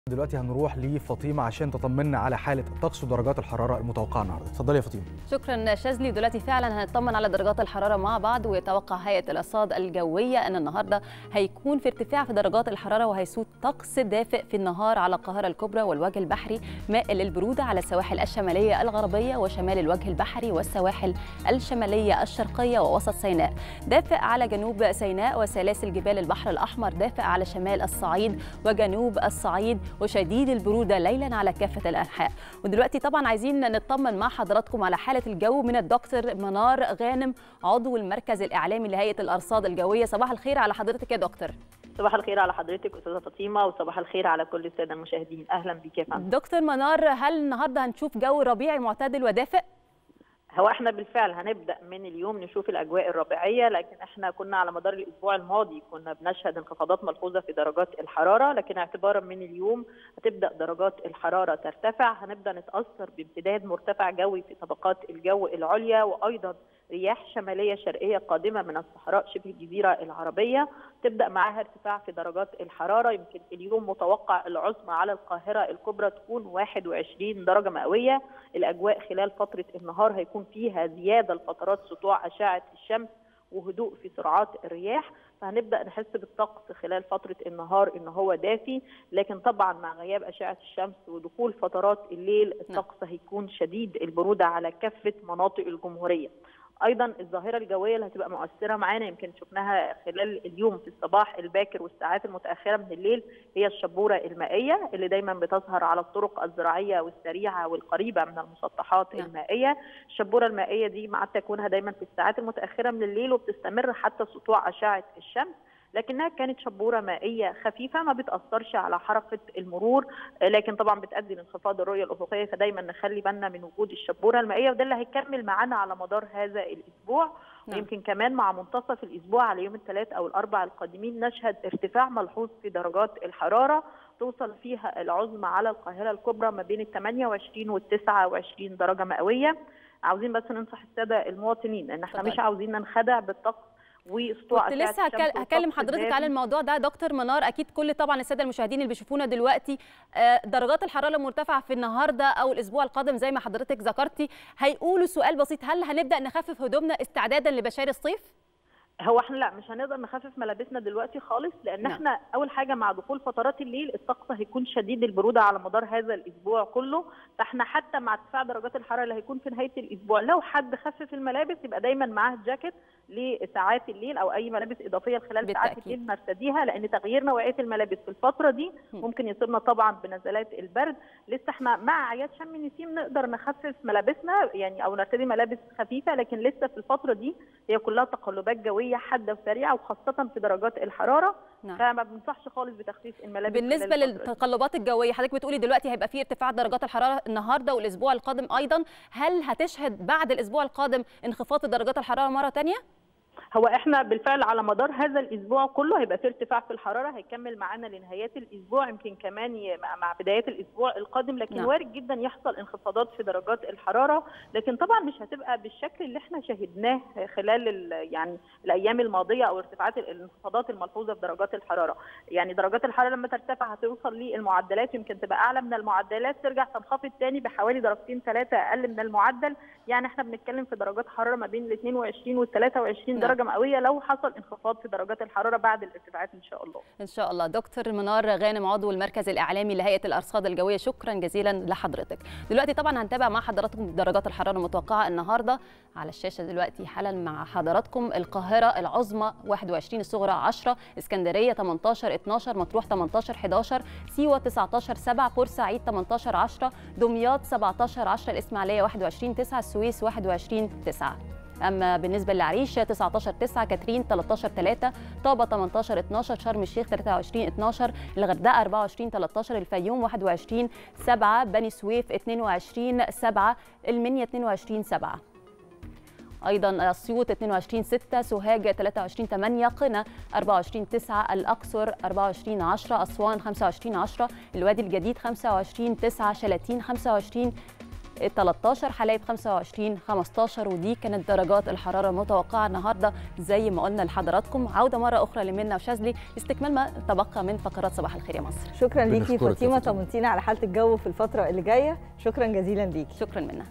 دلوقتي هنروح لفاطمه عشان تطمنا على حاله الطقس ودرجات الحراره المتوقعه النهارده اتفضلي يا فاطمه شكرا شاذلي دلوقتي فعلا هنطمن على درجات الحراره مع بعض ويتوقع هيئه الارصاد الجويه ان النهارده هيكون في ارتفاع في درجات الحراره وهيسود طقس دافئ في النهار على القاهره الكبرى والوجه البحري مائل للبروده على السواحل الشماليه الغربيه وشمال الوجه البحري والسواحل الشماليه الشرقيه ووسط سيناء دافئ على جنوب سيناء وسلاسل جبال البحر الاحمر دافئ على شمال الصعيد وجنوب الصعيد وشديد البروده ليلا على كافه الانحاء ودلوقتي طبعا عايزين نطمن مع حضراتكم على حاله الجو من الدكتور منار غانم عضو المركز الاعلامي لهيئه الارصاد الجويه صباح الخير على حضرتك يا دكتور صباح الخير على حضرتك استاذه فاطمه وصباح الخير على كل الساده المشاهدين اهلا بك يا فندم دكتور منار هل النهارده هنشوف جو ربيعي معتدل ودافئ هو احنا بالفعل هنبدا من اليوم نشوف الاجواء الربيعيه لكن احنا كنا على مدار الاسبوع الماضي كنا بنشهد انخفاضات ملحوظه في درجات الحراره لكن اعتبارا من اليوم هتبدا درجات الحراره ترتفع هنبدا نتاثر بامتداد مرتفع جوي في طبقات الجو العليا وايضا رياح شماليه شرقيه قادمه من الصحراء شبه الجزيره العربيه تبدا معاها ارتفاع في درجات الحراره يمكن اليوم متوقع العظمى على القاهره الكبرى تكون 21 درجه مئويه الاجواء خلال فتره النهار هيكون فيها زياده لفترات سطوع اشعه الشمس وهدوء في سرعات الرياح فهنبدا نحس بالطقس خلال فتره النهار ان هو دافي لكن طبعا مع غياب اشعه الشمس ودخول فترات الليل الطقس هيكون شديد البروده على كافه مناطق الجمهوريه ايضا الظاهره الجويه اللي هتبقى مؤثره معانا يمكن شفناها خلال اليوم في الصباح الباكر والساعات المتاخره من الليل هي الشبوره المائيه اللي دايما بتظهر على الطرق الزراعيه والسريعه والقريبه من المسطحات نعم. المائيه الشبوره المائيه دي مع تكونها دايما في الساعات المتاخره من الليل وبتستمر حتى سطوع اشعه الشمس لكنها كانت شبوره مائيه خفيفه ما بتاثرش على حركه المرور لكن طبعا بتؤدي لانخفاض الرؤيه الافقيه فدايما نخلي بالنا من وجود الشبوره المائيه وده اللي هيكمل معانا على مدار هذا الاسبوع نعم. ويمكن كمان مع منتصف الاسبوع على يوم الثلاث او الاربع القادمين نشهد ارتفاع ملحوظ في درجات الحراره توصل فيها العظمى على القاهره الكبرى ما بين ال 28 وال 29 درجه مئويه عاوزين بس ننصح الساده المواطنين ان احنا مش عاوزين ننخدع بالطقس وسطوع كنت لسه هكلم حضرتك على الموضوع ده دكتور منار اكيد كل طبعا الساده المشاهدين اللي بيشوفونا دلوقتي درجات الحراره المرتفعه في النهارده او الاسبوع القادم زي ما حضرتك ذكرتي هيقولوا سؤال بسيط هل هنبدا نخفف هدومنا استعدادا لبشار الصيف هو احنا لا مش هنقدر نخفف ملابسنا دلوقتي خالص لان نعم. احنا اول حاجه مع دخول فترات الليل الطقس هيكون شديد البروده على مدار هذا الاسبوع كله فاحنا حتى مع ارتفاع درجات الحراره اللي هيكون في نهايه الاسبوع لو حد خفف الملابس يبقى دايما معاه جاكيت لساعات الليل او اي ملابس اضافيه خلال بالتأكيد. ساعات الليل نرتديها لان تغيير نوعيه الملابس في الفتره دي ممكن يصيبنا طبعا بنزلات البرد لسه احنا مع اعياد شم النسيم نقدر نخفف ملابسنا يعني او نرتدي ملابس خفيفه لكن لسه في الفتره دي هي كلها تقلبات جويه حاده وسريعه وخاصه في درجات الحراره نعم. فما بنصحش خالص بتخفيف الملابس بالنسبه للتقلبات الجويه حضرتك بتقولي دلوقتي هيبقى في ارتفاع درجات الحراره النهارده والاسبوع القادم ايضا هل هتشهد بعد الاسبوع القادم انخفاض درجات الحراره مره ثانيه هو احنا بالفعل على مدار هذا الاسبوع كله هيبقى في ارتفاع في الحراره هيكمل معانا لنهايات الاسبوع يمكن كمان مع بدايات الاسبوع القادم لكن نعم. وارد جدا يحصل انخفاضات في درجات الحراره لكن طبعا مش هتبقى بالشكل اللي احنا شاهدناه خلال يعني الايام الماضيه او ارتفاعات الانخفاضات الملحوظه في درجات الحراره يعني درجات الحراره لما ترتفع هتوصل للمعدلات يمكن تبقى اعلى من المعدلات ترجع تنخفض تاني بحوالي درجتين ثلاثه اقل من المعدل يعني احنا بنتكلم في درجات حراره ما بين ال 22 وال 23 نعم. درجه مئويه لو حصل انخفاض في درجات الحراره بعد الارتفاعات ان شاء الله. ان شاء الله دكتور منار غانم عضو المركز الاعلامي لهيئه الارصاد الجويه شكرا جزيلا لحضرتك. دلوقتي طبعا هنتابع مع حضراتكم درجات الحراره المتوقعه النهارده على الشاشه دلوقتي حالا مع حضراتكم القاهره العظمى 21 الصغرى 10 اسكندريه 18 12 مطروح 18 11 سيوه 19 7 بورسعيد 18 10 دمياط 17 10 الاسماعيليه 21 9 السويس 21 9 اما بالنسبه للعريش 19 9 كاترين 13 3 طابه 18 12 شرم الشيخ 23 12 الغردقه 24 13 الفيوم 21 7 بني سويف 22 7 المنيا 22 7 ايضا اسيوط 22 6 سوهاج 23 8 قنا 24 9 الاقصر 24 10 اسوان 25 10 الوادي الجديد 25 9 شلاتين 25 13 حلايب 25 15 ودي كانت درجات الحراره المتوقعه النهارده زي ما قلنا لحضراتكم عوده مره اخرى لمنى وشاذلي لاستكمال ما تبقى من فقرات صباح الخير يا مصر شكرا ليكي بنشكرك يا فاطمه فاطمة. طمنتينا على حاله الجو في الفتره اللي جايه شكرا جزيلا ليكي شكرا منى